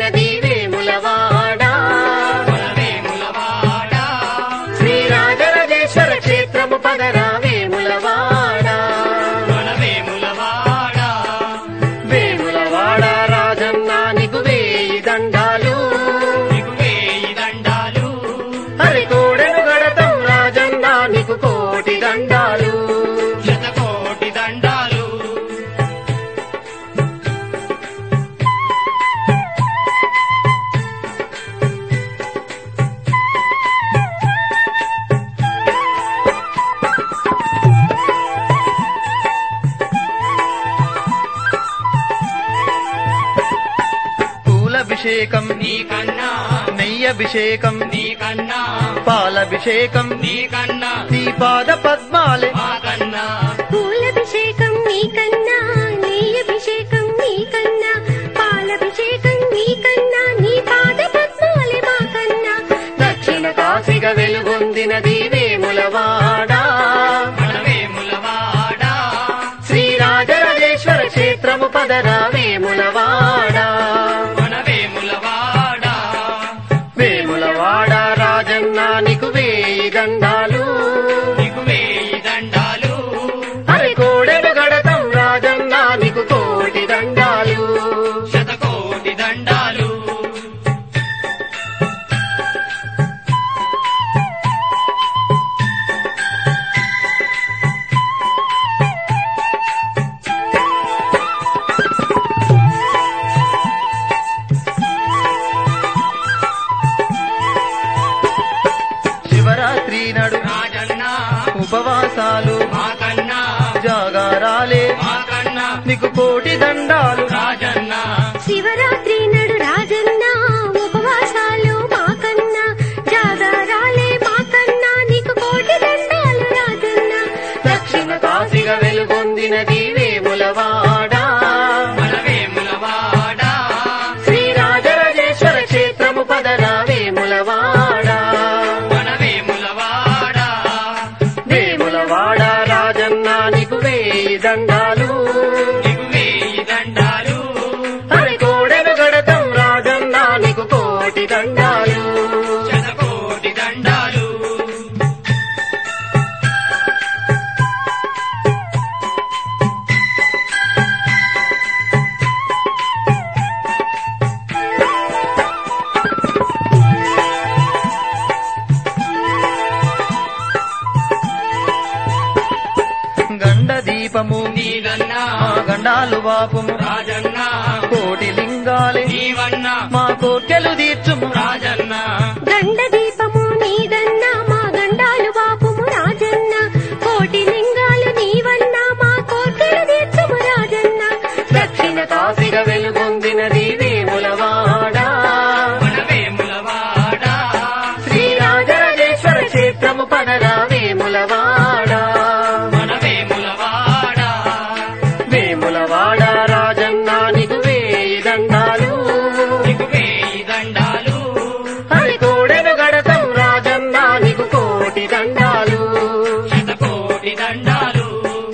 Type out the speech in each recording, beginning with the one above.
పొందినది వేములవాడ వేములవాడ శ్రీరాజరాజేశ్వర క్షేత్రము పదరా వేములవాడ మన వేములవాడ వేములవాడ రాజన్న నీకు వేయి దండాలు నీకు వేయి దండాలు హరి కోడెను గడతం రాజన్న నీకు కోటి దండాలు శతకోటి దండాలు పూలభిషేకం నీకన్నా నెయ్యభిషేకం నీకన్నా పాలభిషేకం నీకన్నా నీ పాద పద్మాలే మాకన్నా పూలభిషేకం నీకన్నా నెయ్యభిషేకం నీకన్నా పాలభిషేకం నీకన్నా నీ పాద పద్మాలే మాకన్నా దక్షిణ కాశిగా వెలుగొందినది వేములవాడ మన వేములవాడ శ్రీరాజరాజేశ్వర క్షేత్రము పదరా వేములవాడ మన వేములవాడ వేములవాడ రాజన్న నీకు వేయి దండాలు నీకు వేయి దండాలు హరి కోడెను గడతం రాజన్న నీకు కోటి దండాలు శతకోటి దండాలు శివరాత్రి నడు రాజన్న ఉపవాసాలు మాకన్నా జాగారాలే మాకన్నా నీకు కోటి దండాలు రాజన్న శివరాత్రి నడు రాజన్న ఉపవాసాలు మాకన్నా జాగారాలే మాకన్నా నీకు కోటి దండాలు రాజన్న దక్షిణ కాశిగా వెలుగొందినది వేములవాడ మన వేములవాడ శ్రీరాజరాజేశ్వర క్షేత్రము పదరా వేములవాడ మన వేములవాడ వేములవాడ రాజన్న నీకు వేయి దండాలు నీకు వేయి దండాలు హరి కోడెను గడతం రాజన్న నీకు కోటి దండాలు శతకోటి దండాలు గండ దీపము నీదన్నా మా గండాలు వాపుము రాజన్న కోటి లింగాలే నీవన్నా మా కోర్కెలు తీర్చుము రాజన్న గండ దీపము నీదన్నా మా గండాలు బాపుము రాజన్న కోటి లింగాలు నీవన్నా మా కోర్కెలు తీర్చుము రాజన్న దక్షిణ కాశిగా వెలుగొందినది వేములవాడ మన వేములవాడ శ్రీరాజరాజేశ్వర క్షేత్రము పదరా వేములవాడ మన వేములవాడ వేములవాడ రాజన్న నీకు వేయి దండాలు నీకు వేయి దండాలు హరి కోడెను గడతం రాజన్న నీకు కోటి దండాలు శతకోటి దండాలు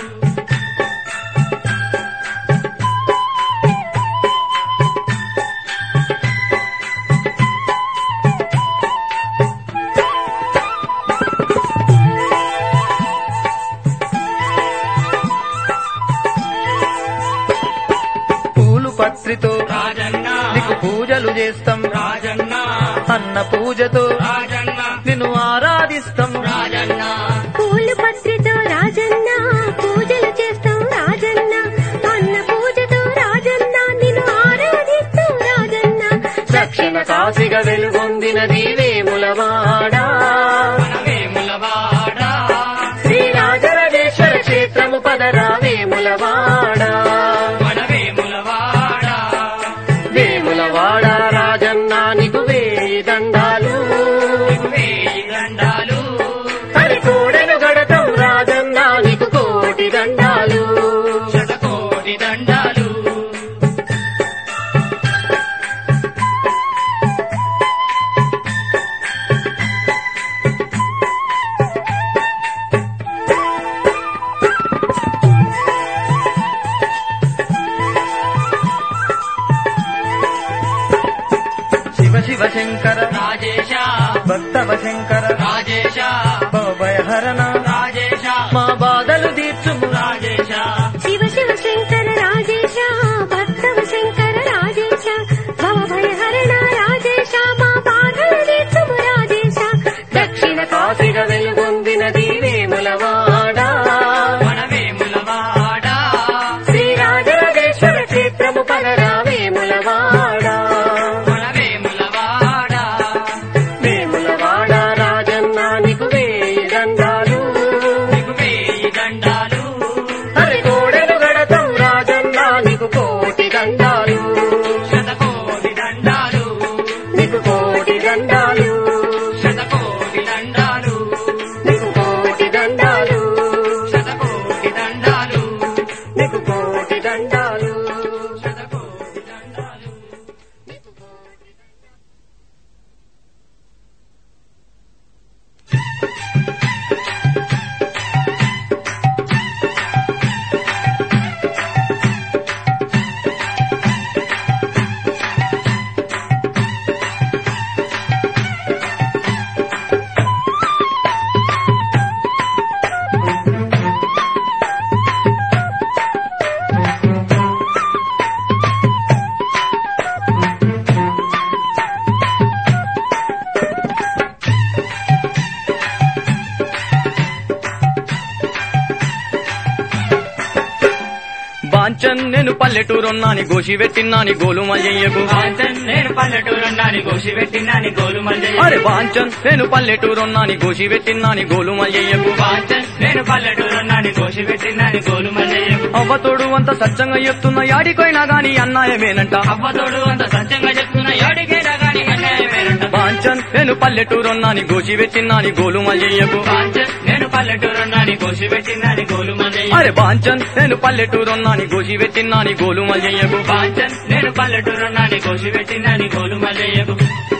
పూలు పత్రితో రాజన్న నీకు పూజలు చేస్తాం రాజన్న అన్న పూజతో రాజన్న నిన్ను ఆరాధిస్తాం రాజన్న పూలు పత్రితో రాజన్న పూజలు చేస్తాం రాజన్న అన్న పూజతో రాజన్న నిన్ను ఆరాధిస్తాం రాజన్న దక్షిణ కాశిగా వెలుగొందినది వేములవాడ మన వేములవాడ శ్రీరాజరాజేశ్వర క్షేత్రము పదరా వేములవాడ మన వేములవాడ వేములవాడ రాజన్న నీకు వేయి దండాలు నీకు వేయి దండాలు హరి కోడెను గడతం రాజన్న నీకు కోటి దండాలు శతకోటి దండాలు శంకర రాజేశ భక్తవ శంకర రాజేశ భయహరణ రాజేశ మా బాధలు తీర్చుము రాజేశ శివ శివ శంకర రాజేశ భక్తవ శంకర రాజేశ భవ భయహరణ రాజేశ మా బాధలు తీర్చుము రాజేశ దక్షిణ కాశిగా వెలుగొందినది వేములవాడ మన వేములవాడ శ్రీరాజరాజేశ్వర క్షేత్రము పగరా వేములవాడ మన వేములవాడ వేములవాడ రాజన్న నీకు వేయి దండాలు నీకు వేయి దండాలు హరి కోడెలు గడతం రాజన్న నీకు కోటి దండాలు శతకోటి దండాలు నీకు కోటి దండాలు శతకోటి దండాలు నీకు కోటి దండాలు శతకోటి దండాలు నీకు కోటి దండాలు శతకోటి దండాలు బాంచన్ నేను పల్లెటూరున్నాని గోషి పెట్టినాని గోలు మయ్యకు కాంచన్ నేను పల్లెటూరున్నాని గోషి పెట్టినాని గోలు మల్లయ్య అరే బాంచన్ నేను పల్లెటూరున్నాని గోషి పెట్టినాని గోలు మయ్యకు కాంచన్ నేను పల్లెటూరున్నాని గోషి పెట్టినాని గోలు మల్లయ్య అవ్వతోడు అంత సత్యంగా చెప్తున్నా యాడికైనా గాని అన్నాయమేనంట అవ్వతోడు అంత సత్యంగా చెప్తున్నా ఎడికైనా గాని అన్యాయమేనంట బాంచన్ నేను పల్లెటూరున్నాని గోషి పెట్టినాని గోలు మయ్యకు కాంచన్ నేను పల్లెటూరున్నాని గోషి పెట్టినాని గోలు మల్లయ్య అరే బాంచన్ నేను పల్లెటూరున్నాని గోషి పెట్టినాని గోలు మయ్యకు కాంచన్ నేను పల్లెటూరున్నాని గోషి పెట్టినాని గోలు మల్లయ్యకు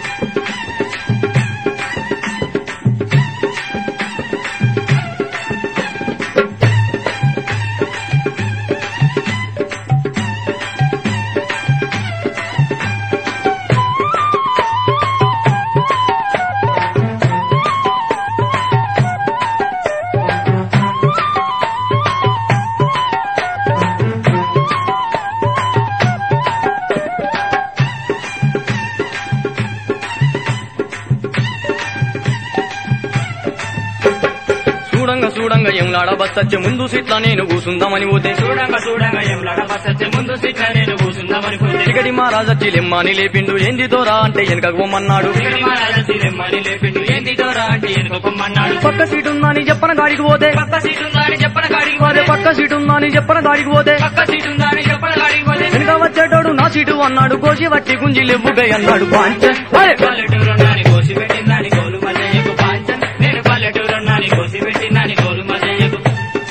చూడంగా చూడంగా ఎంలాడ బస్సచ్చే ముందు సీట్ల నేను కూసుందామని పోతే చూడంగా చూడంగా ఏం లడబసచ్చే ముందు సీట్ల నేను కూర్చుందామని పోతే టికటి మహారాజచ్చి లెమ్మాని లేపిండు ఏంది దోరా అంటే వెనకకు పొమ్మన్నాడు ఇక్కడ మా రాజశీలమ్మని లేపిండు ఏంది దూరా అంటే ఎనుక పొమ్మన్నాడు పక్క సీటు ఉందని చెప్పన గాడికి పోతే పక్క సీట్ ఉందా అని చెప్పన కాడికి అదే పోతే పక్క సీటు ఉందని చెప్పన గాడికి పోతే పక్క సీట్ ఉందా అని చెప్పన కాడికి పోతే వెనక వచ్చేటోడు నా సీటు అన్నాడు కోసి వట్టి గుంజి లెవ్వుగై అన్నాడు బాంచన్ అరే పల్లెటూరున్నాని కోసి పెట్టిందని గోలు మల్లయ్యకు పాంచన్ నేను పల్లెటూరున్నాని కోసి పెట్టిందని గోలు మల్లయ్యకు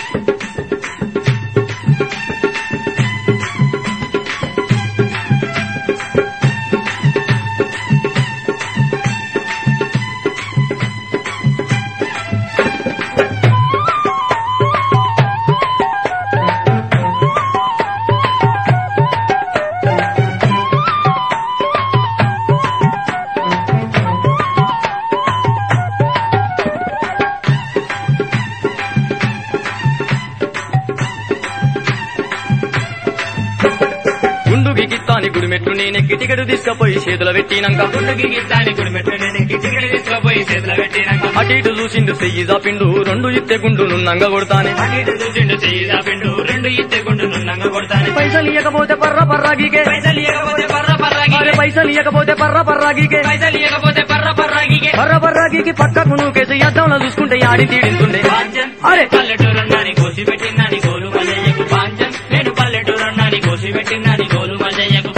గుండు గిగిత్తాని గుడిమెట్లు నేనెక్కి టికెట్ తీసుకపోయి చేతుల పెట్టినాక గుండుకి గిద్దాని గుడిమెట్లు నేను కిటికీలు తీసుకుపోయి చేతిలో పెట్టినాక అటు ఇటు చూసిండు చెయ్యి జాపిండు రెండు ఇత్తే గుండు నున్నంగా కొడతానే అటు ఇటు చూసిండు చెయ్యి చాపిండు రెండు ఇచ్చే గుండు నున్నంగా కొడతాను పైసలు ఇవ్వకపోతే పర్ర పర్రాగికే పైసలు ఇవ్వకపోతే పర్ర అరే పర్రాగికే పైసలు ఇవ్వకపోతే పర్ర పర్రాగికే పైసలు ఇవ్వకపోతే పర్ర పర్రాగికే పర్ర పర్రాగికి పక్కకు నువ్వుకేసి అద్దంలో చూసుకుంటే యాడి తీడింటుండే పాంచన్ అరే పల్లెటూరున్నాని కోసి పెట్టిందని గోలు మల్లయ్యకు పాంచన్ నేను పల్లెటూరున్నాని కోసి పెట్టిందని గోలు మల్లయ్యకు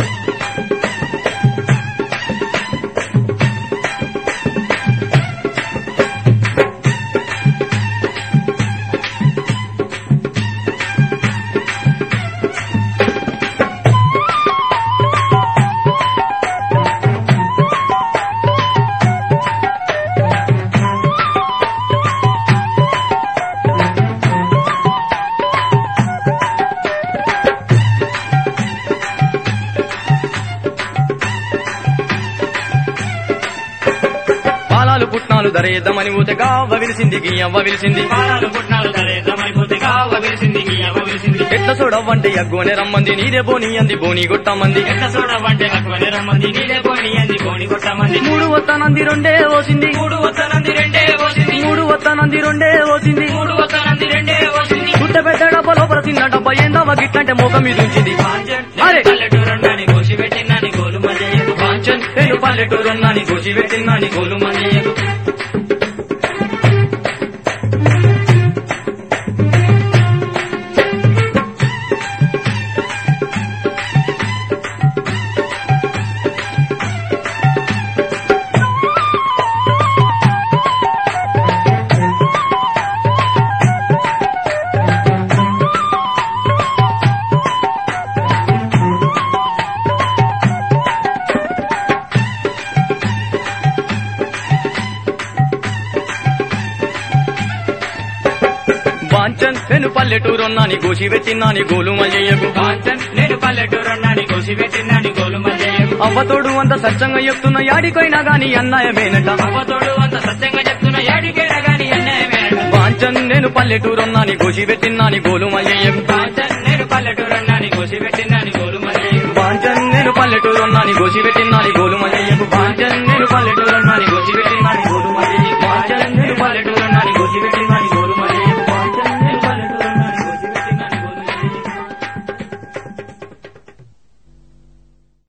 పుట్నాలు ధరేద్దామని ఊతే గావ్వ విలిసింది గియ్యవ్వ విలిసింది పాలాలు పుట్నాలు దళితమైపోతే కావ విరిసింది గీయవ విరిసింది ఎట్ల చూడవ్వంటే అగ్గోనే రమ్మంది నీదే బోని అంది బోని గొట్టమంది ఎట్ల చూడవంటే నాకు రమ్మంది నీలే పోని అంది పోని కొట్టమంది మూడు వస్తానంది రెండే ఓసింది మూడు వత్తనంది రెండే పోసింది మూడు వస్తానంది రెండే ఓసింది మూడు వత్తనంది రెండే పోసింది గుట్ట పెద్ద డబ్బ లోపల తిన్న డబ్బా ఏందవ్వ గిట్లంటే మోకం మీద ఉంచింది అరే! పల్లెటూరున్నాని కోసి పెట్టినాని గోలు మజయ్యకు కాంచన్ నేను పల్లెటూరున్నాని గోసి పెట్టినాని గోలు మల్లయ్యకు బాంచన్ నేను పల్లెటూరున్నాని గోసి పెట్టినాని గోలు మల్లయ్యకు కాంచన్ నేను పల్లెటూరున్నాని కోసి పెట్టినాని గోలు మజయ్యకు అవ్వతోడు అంత సత్యంగా చెప్తున్న యాడికైనా గాని అన్నాయమేనట అవ్వతోడు అంత సత్యంగా చెప్తున్న ఏడికైనా గాని అన్యాయమేనట బాంచన్ నేను పల్లెటూరున్నాని గోసి పెట్టినాని గోలు మల్లయ్యకు కాంచన్ నేను పల్లెటూరున్నాని కోసి పెట్టినాని గోలు మజయ్యకు బాంచన్ నేను పల్లెటూరున్నాని గోసి పెట్టినాని గోలు మల్లయ్యకు బాంచన్ నేను పల్లెటూరున్నాని గోలు